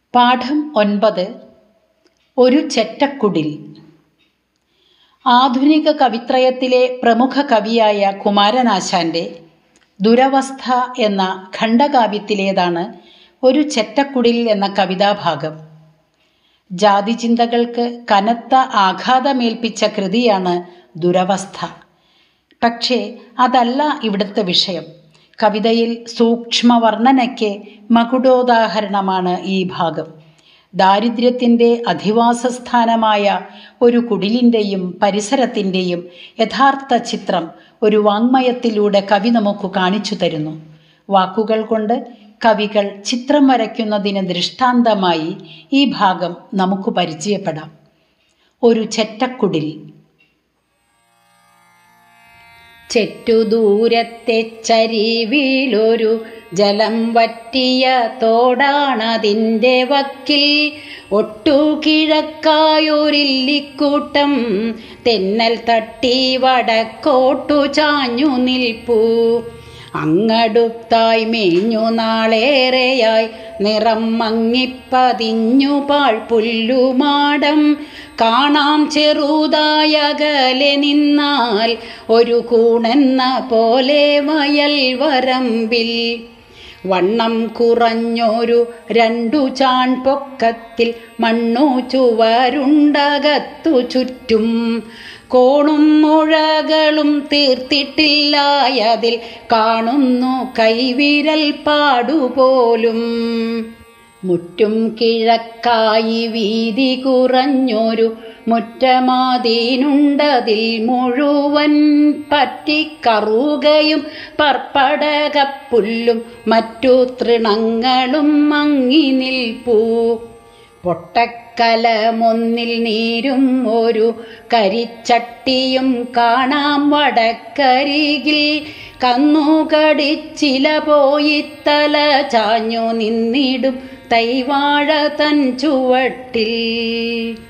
പാഠം ഒൻപത് ഒരു ചെറ്റക്കുടിൽ ആധുനിക കവിത്രയത്തിലെ പ്രമുഖ കവിയായ കുമാരനാശാന്റെ ദുരവസ്ഥ എന്ന ഖണ്ഡകാവ്യത്തിലേതാണ് ഒരു ചെറ്റക്കുടിൽ എന്ന കവിതാഭാഗം ജാതിചിന്തകൾക്ക് കനത്ത ആഘാതമേൽപ്പിച്ച കൃതിയാണ് ദുരവസ്ഥ പക്ഷേ അതല്ല ഇവിടുത്തെ വിഷയം കവിതയിൽ സൂക്ഷ്മ വർണ്ണനയ്ക്ക് മകുടോദാഹരണമാണ് ഈ ഭാഗം ദാരിദ്ര്യത്തിൻ്റെ അധിവാസസ്ഥാനമായ ഒരു കുടിലിൻ്റെയും പരിസരത്തിൻ്റെയും യഥാർത്ഥ ചിത്രം ഒരു വാങ്മയത്തിലൂടെ കവി നമുക്ക് കാണിച്ചു തരുന്നു വാക്കുകൾ കൊണ്ട് കവികൾ ചിത്രം വരയ്ക്കുന്നതിന് ദൃഷ്ടാന്തമായി ഈ ഭാഗം നമുക്ക് പരിചയപ്പെടാം ഒരു ചെറ്റക്കുടിൽ ചെറ്റുദൂരത്തെ ചരിവിലൊരു ജലം വറ്റിയ തോടാണതിൻ്റെ വക്കിൽ ഒട്ടു കിഴക്കായൊരില്ലിക്കൂട്ടം തെന്നൽ തട്ടി വടക്കോട്ടു ചാഞ്ഞു നിൽപ്പൂ അങ്ങടുത്തായി മേഞ്ഞു നാളേറെയായി നിറം മങ്ങിപ്പതിഞ്ഞു പാഴ്പുല്ലുമാടം കാണാം ചെറുതായകലെ നിന്നാൽ ഒരു കൂണെന്ന പോലെ വയൽ വരമ്പിൽ വണ്ണം കുറഞ്ഞൊരു രണ്ടു ചാൺ പൊക്കത്തിൽ മണ്ണു ചുവരുണ്ടകത്തു ചുറ്റും കോണും മുഴകളും തീർത്തിട്ടില്ലായതിൽ കാണുന്നു കൈവിരൽ പാടുപോലും മുറ്റും കിഴക്കായി വീതി കുറഞ്ഞൊരു മുറ്റമാതീനുണ്ടതിൽ മുഴുവൻ പറ്റിക്കറുകയും പർപ്പടകപ്പുല്ലും മറ്റു തൃണങ്ങളും മങ്ങി നിൽപ്പൂ പൊട്ടക്കലമൊന്നിൽ നീരും ഒരു കരിച്ചട്ടിയും കാണാം വടക്കരികിൽ കന്നുകടിച്ചില പോയി തല ചാഞ്ഞു നിന്നിടും തൈവാഴ തൻ ചുവട്ടിൽ